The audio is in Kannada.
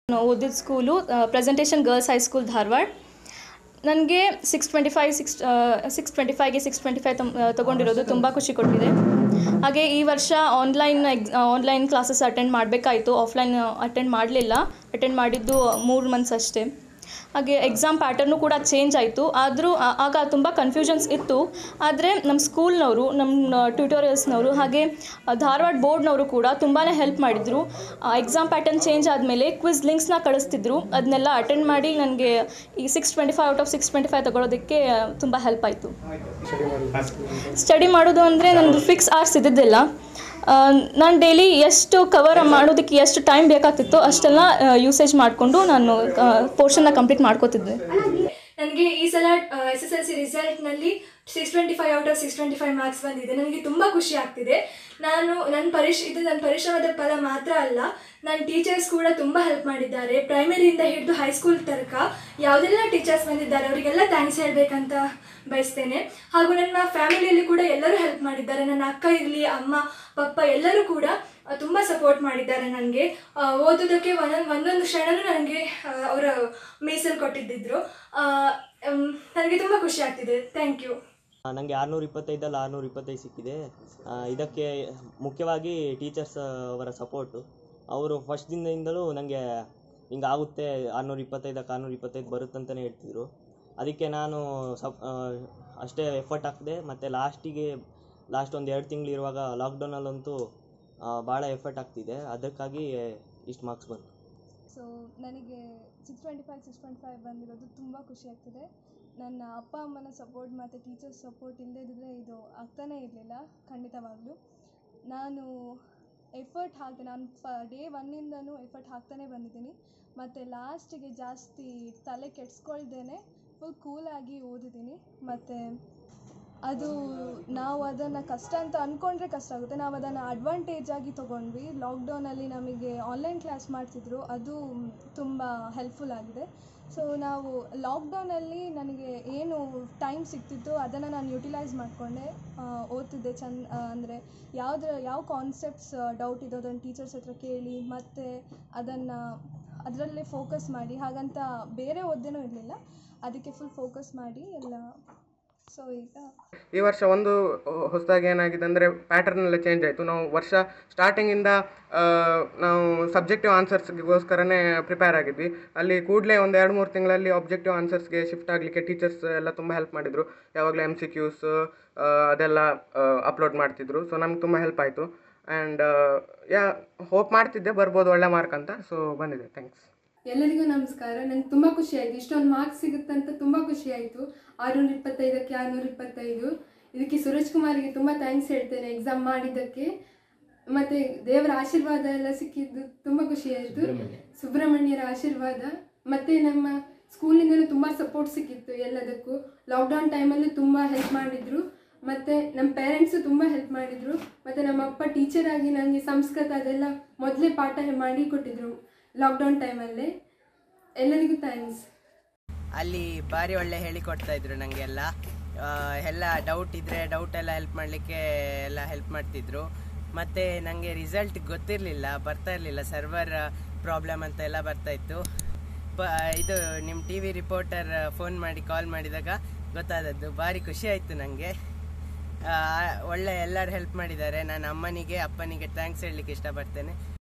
ನಾನು ಓದಿದ school presentation girls high school Dharwad ನನಗೆ six twenty five six six twenty five six twenty five ತೊಗೊಂಡಿರೋದು ತುಂಬ ಖುಷಿ ಕೊಟ್ಟಿದೆ ಹಾಗೆ ಈ ವರ್ಷ ಆನ್ಲೈನ್ ಎಕ್ಸ್ ಆನ್ಲೈನ್ ಕ್ಲಾಸಸ್ ಅಟೆಂಡ್ ಮಾಡಬೇಕಾಯಿತು ಆಫ್ಲೈನ್ ಅಟೆಂಡ್ ಮಾಡಲಿಲ್ಲ ಅಟೆಂಡ್ ಮಾಡಿದ್ದು ಮೂರು ಮಂತ್ಸ್ ಅಷ್ಟೇ ಹಾಗೆ ಎಕ್ಸಾಮ್ ಪ್ಯಾಟರ್ನು ಕೂಡ ಚೇಂಜ್ ಆಯಿತು ಆದರೂ ಆಗ ತುಂಬ ಕನ್ಫ್ಯೂಷನ್ಸ್ ಇತ್ತು ಆದರೆ ನಮ್ಮ ಸ್ಕೂಲ್ನವರು ನಮ್ಮ ಟ್ಯೂಟೋರಿಯಲ್ಸ್ನವರು ಹಾಗೆ ಧಾರವಾಡ ಬೋರ್ಡ್ನವರು ಕೂಡ ತುಂಬಾ ಹೆಲ್ಪ್ ಮಾಡಿದರು ಎಕ್ಸಾಮ್ ಪ್ಯಾಟರ್ನ್ ಚೇಂಜ್ ಆದಮೇಲೆ ಕ್ವಿಸ್ ಲಿಂಕ್ಸ್ನ ಕಳಿಸ್ತಿದ್ರು ಅದನ್ನೆಲ್ಲ ಅಟೆಂಡ್ ಮಾಡಿ ನನಗೆ ಈ six twenty five out of six twenty five ತೊಗೊಳೋದಕ್ಕೆ ತುಂಬ ಹೆಲ್ಪ್ ಆಯಿತು ಸ್ಟಡಿ ಮಾಡೋದು ಅಂದರೆ ನಂದು ಫಿಕ್ಸ್ ಆರ್ಸ್ ಇದ್ದಿದ್ದಿಲ್ಲ ನಾನು ಡೈಲಿ ಎಷ್ಟು ಕವರ್ ಮಾಡೋದಕ್ಕೆ ಎಷ್ಟು ಟೈಮ್ ಬೇಕಾಗ್ತಿತ್ತೋ ಅಷ್ಟೆಲ್ಲ ಯೂಸೇಜ್ ಮಾಡಿಕೊಂಡು ನಾನು ಪೋರ್ಷನ್ನ ಕಂಪ್ಲೀಟ್ ಮಾಡ್ಕೋತಿದ್ದೆ ನನಗೆ ಈ ಸಲ ಎಸ್ ಎಸ್ ಎಲ್ ಸಿ ರಿಸಲ್ಟ್ನಲ್ಲಿ six twenty five out of six twenty five marks ಬಂದಿದೆ ನನಗೆ ತುಂಬ ಖುಷಿ ಆಗ್ತಿದೆ ನಾನು ನನ್ನ ಪರಿಶ್ ಇದು ನನ್ನ ಪರಿಶ್ರಮದ ಫಲ ಮಾತ್ರ ಅಲ್ಲ ನನ್ನ ಟೀಚರ್ಸ್ ಕೂಡ ತುಂಬ ಹೆಲ್ಪ್ ಮಾಡಿದ್ದಾರೆ ಪ್ರೈಮರಿಯಿಂದ ಹಿಡಿದು ಹೈಸ್ಕೂಲ್ ತನಕ ಯಾವುದೆಲ್ಲ ಟೀಚರ್ಸ್ ಬಂದಿದ್ದಾರೆ ಅವರಿಗೆಲ್ಲ ಥ್ಯಾಂಕ್ಸ್ ಹೇಳಬೇಕಂತ ಬಯಸ್ತೇನೆ ಹಾಗೂ ನನ್ನ ಫ್ಯಾಮಿಲಿಯಲ್ಲಿ ಕೂಡ ಎಲ್ಲರೂ ಹೆಲ್ಪ್ ಮಾಡಿದ್ದಾರೆ ನನ್ನ ಅಕ್ಕ ಇರಲಿ ಅಮ್ಮ ಪಪ್ಪ ಎಲ್ಲರೂ ಕೂಡ ಆ, ತುಂಬ ಸಪೋರ್ಟ್ ಮಾಡಿದ್ದಾರೆ ನನಗೆ ಓದೋದಕ್ಕೆ ಒಂದೊಂದು ಒಂದೊಂದು ಕ್ಷಣನೂ ನನಗೆ ಅವರ ಮೀಸಲು ಕೊಟ್ಟಿದ್ದಿದ್ರು ನನಗೆ ತುಂಬ ಖುಷಿ ಆಗ್ತಿದೆ ಥ್ಯಾಂಕ್ ಯು ನನಗೆ ಆರುನೂರ ಇಪ್ಪತ್ತೈದಲ್ಲಿ ಆರುನೂರ ಇಪ್ಪತ್ತೈದು ಸಿಕ್ಕಿದೆ ಆ, ಇದಕ್ಕೆ ಮುಖ್ಯವಾಗಿ ಟೀಚರ್ಸ್ ಅವರ ಸಪೋರ್ಟು ಅವರು ಫಸ್ಟ್ ದಿನದಿಂದಲೂ ನನಗೆ ಹಿಂಗಾಗುತ್ತೆ ಆರುನೂರ ಇಪ್ಪತ್ತೈದಕ್ಕೆ ಆರುನೂರ ಇಪ್ಪತ್ತೈದು ಬರುತ್ತಂತಲೇ ಹೇಳ್ತಿದ್ರು ಅದಕ್ಕೆ ನಾನು ಸಪ್ ಆ, ಅಷ್ಟೇ ಎಫರ್ಟ್ ಹಾಕಿದೆ ಮತ್ತು ಲಾಸ್ಟಿಗೆ ಲಾಸ್ಟ್ ಒಂದು ಎರಡು ತಿಂಗಳು ಇರುವಾಗ ಲಾಕ್ಡೌನಲ್ಲಂತೂ ಭಾಳ ಎಫರ್ಟ್ ಆಗ್ತಿದೆ ಅದಕ್ಕಾಗಿ ಇಷ್ಟು ಮಾರ್ಕ್ಸ್ ಬಂತು ಸೊ ನನಗೆ six twenty five six twenty five ಬಂದಿರೋದು ತುಂಬ ಖುಷಿ ಆಗ್ತಿದೆ ನನ್ನ ಅಪ್ಪ ಅಮ್ಮನ ಸಪೋರ್ಟ್ ಮತ್ತು ಟೀಚರ್ಸ್ ಸಪೋರ್ಟ್ ಇಲ್ಲದೇ ಇದ್ದರೆ ಇದು ಆಗ್ತಾನೇ ಇರಲಿಲ್ಲ ಖಂಡಿತವಾಗ್ಲೂ ನಾನು ಎಫರ್ಟ್ ಹಾಕ್ತೆ ನಾನು ಫ ಡೇ ಒನ್ನಿಂದನೂ ಎಫರ್ಟ್ ಹಾಕ್ತಾನೆ ಬಂದಿದ್ದೀನಿ ಮತ್ತು ಲಾಸ್ಟಿಗೆ ಜಾಸ್ತಿ ತಲೆ ಕೆಡ್ಸ್ಕೊಳ್ದೇನೆ ಫುಲ್ ಕೂಲಾಗಿ ಓದಿದ್ದೀನಿ ಮತ್ತು ಅದು ನಾವು ಅದನ್ನು ಕಷ್ಟ ಅಂತ ಅಂದ್ಕೊಂಡ್ರೆ ಕಷ್ಟ ಆಗುತ್ತೆ ನಾವು ಅದನ್ನು ಅಡ್ವಾಂಟೇಜ್ ಆಗಿ ತೊಗೊಂಡ್ವಿ ಲಾಕ್ಡೌನಲ್ಲಿ ನಮಗೆ ಆನ್ಲೈನ್ ಕ್ಲಾಸ್ ಮಾಡ್ತಿದ್ರು ಅದು ತುಂಬ ಹೆಲ್ಪ್ಫುಲ್ ಆಗಿದೆ ಸೊ ನಾವು ಲಾಕ್ಡೌನಲ್ಲಿ ನನಗೆ ಏನು ಟೈಮ್ ಸಿಗ್ತಿತ್ತು ಅದನ್ನು ನಾನು ಯುಟಿಲೈಸ್ ಮಾಡಿಕೊಂಡೆ ಓದ್ತಿದ್ದೆ ಚಂದ ಅಂದರೆ ಯಾವುದ್ರ ಯಾವ ಕಾನ್ಸೆಪ್ಟ್ಸ್ ಡೌಟ್ ಇದೋ ಅದನ್ನು ಟೀಚರ್ಸ್ ಹತ್ರ ಕೇಳಿ ಮತ್ತು ಅದನ್ನು ಅದರಲ್ಲೇ ಫೋಕಸ್ ಮಾಡಿ ಹಾಗಂತ ಬೇರೆ ಓದ್ದೇನೂ ಇರಲಿಲ್ಲ ಅದಕ್ಕೆ ಫುಲ್ ಫೋಕಸ್ ಮಾಡಿ ಎಲ್ಲ ಸೊ ಈಗ ಈ ವರ್ಷ ಒಂದು ಹೊಸದಾಗಿ ಏನಾಗಿದೆ ಅಂದರೆ ಪ್ಯಾಟರ್ನ್ ಎಲ್ಲ ಚೇಂಜ್ ಆಯಿತು ನಾವು ವರ್ಷ ಸ್ಟಾರ್ಟಿಂಗಿಂದ ನಾವು ಸಬ್ಜೆಕ್ಟಿವ್ ಆನ್ಸರ್ಸ್ಗೋಸ್ಕರನೇ ಪ್ರಿಪೇರ್ ಆಗಿದ್ವಿ ಅಲ್ಲಿ ಕೂಡಲೇ ಒಂದು ಎರಡು ಮೂರು ತಿಂಗಳಲ್ಲಿ ಆಬ್ಜೆಕ್ಟಿವ್ ಆನ್ಸರ್ಸ್ಗೆ ಶಿಫ್ಟ್ ಆಗಲಿಕ್ಕೆ ಟೀಚರ್ಸ್ ಎಲ್ಲ ತುಂಬ ಹೆಲ್ಪ್ ಮಾಡಿದರು ಯಾವಾಗಲೂ ಎಮ್ ಸಿ ಕ್ಯೂಸ್ ಅದೆಲ್ಲ ಅಪ್ಲೋಡ್ ಮಾಡ್ತಿದ್ರು ಸೊ ನಮ್ಗೆ ತುಂಬ ಹೆಲ್ಪ್ ಆಯಿತು ಆ್ಯಂಡ್ ಯಾ ಹೋಪ್ ಮಾಡ್ತಿದ್ದೆ ಬರ್ಬೋದು ಒಳ್ಳೆ ಮಾರ್ಕ್ ಅಂತ ಸೊ ಬಂದಿದೆ ಥ್ಯಾಂಕ್ಸ್ ಎಲ್ಲರಿಗೂ ನಮಸ್ಕಾರ ನಂಗೆ ತುಂಬ ಖುಷಿ ಆಯಿತು ಇಷ್ಟೊಂದು ಮಾರ್ಕ್ಸ್ ಸಿಗುತ್ತಂತ ತುಂಬ ಖುಷಿ ಆಯಿತು ಆರುನೂರ ಇಪ್ಪತ್ತೈದಕ್ಕೆ ಆರುನೂರ ಇಪ್ಪತ್ತೈದು ಇದಕ್ಕೆ ಸುರೇಶ್ ಕುಮಾರಿಗೆ ತುಂಬ ಥ್ಯಾಂಕ್ಸ್ ಹೇಳ್ತೇನೆ ಎಕ್ಸಾಮ್ ಮಾಡಿದ್ದಕ್ಕೆ ಮತ್ತು ದೇವರ ಆಶೀರ್ವಾದ ಎಲ್ಲ ಸಿಕ್ಕಿದ್ದು ತುಂಬ ಖುಷಿ ಆಯಿತು ಸುಬ್ರಹ್ಮಣ್ಯರ ಆಶೀರ್ವಾದ ಮತ್ತು ನಮ್ಮ ಸ್ಕೂಲಿಂದಲೂ ತುಂಬ ಸಪೋರ್ಟ್ ಸಿಕ್ಕಿತ್ತು ಎಲ್ಲದಕ್ಕೂ ಲಾಕ್ಡೌನ್ ಟೈಮಲ್ಲಿ ತುಂಬ ಹೆಲ್ಪ್ ಮಾಡಿದರು ಮತ್ತು ನಮ್ಮ ಪೇರೆಂಟ್ಸು ತುಂಬ ಹೆಲ್ಪ್ ಮಾಡಿದರು ಮತ್ತು ನಮ್ಮ ಅಪ್ಪ ಟೀಚರ್ ಆಗಿ ನನಗೆ ಸಂಸ್ಕೃತ ಅದೆಲ್ಲ ಮೊದಲೇ ಪಾಠ ಮಾಡಿ ಕೊಟ್ಟಿದ್ರು ಲಾಕ್ಡೌನ್ ಟೈಮಲ್ಲೇ ಎಲ್ಲರಿಗೂ ಥ್ಯಾಂಕ್ಸ್ ಅಲ್ಲಿ ಭಾರಿ ಒಳ್ಳೆ ಹೇಳಿಕೊಡ್ತಾ ಇದ್ರು ನನಗೆಲ್ಲ ಎಲ್ಲ ಡೌಟ್ ಇದ್ದರೆ ಡೌಟ್ ಎಲ್ಲ ಹೆಲ್ಪ್ ಮಾಡಲಿಕ್ಕೆ ಎಲ್ಲ ಹೆಲ್ಪ್ ಮಾಡ್ತಿದ್ರು ಮತ್ತು ನನಗೆ ರಿಸಲ್ಟ್ ಗೊತ್ತಿರಲಿಲ್ಲ ಬರ್ತಾ ಇರಲಿಲ್ಲ ಸರ್ವರ್ ಪ್ರಾಬ್ಲಮ್ ಅಂತ ಎಲ್ಲ ಬರ್ತಾ ಇತ್ತು ಪ ಇದು ನಿಮ್ಮ ಟಿ ವಿ ರಿಪೋರ್ಟರ್ ಫೋನ್ ಮಾಡಿ ಕಾಲ್ ಮಾಡಿದಾಗ ಗೊತ್ತಾದದ್ದು ಭಾರಿ ಖುಷಿ ಆಯಿತು ನನಗೆ ಒಳ್ಳೆ ಎಲ್ಲರೂ ಹೆಲ್ಪ್ ಮಾಡಿದ್ದಾರೆ ನಾನು ಅಮ್ಮನಿಗೆ ಅಪ್ಪನಿಗೆ ಥ್ಯಾಂಕ್ಸ್ ಹೇಳಲಿಕ್ಕೆ ಇಷ್ಟಪಡ್ತೇನೆ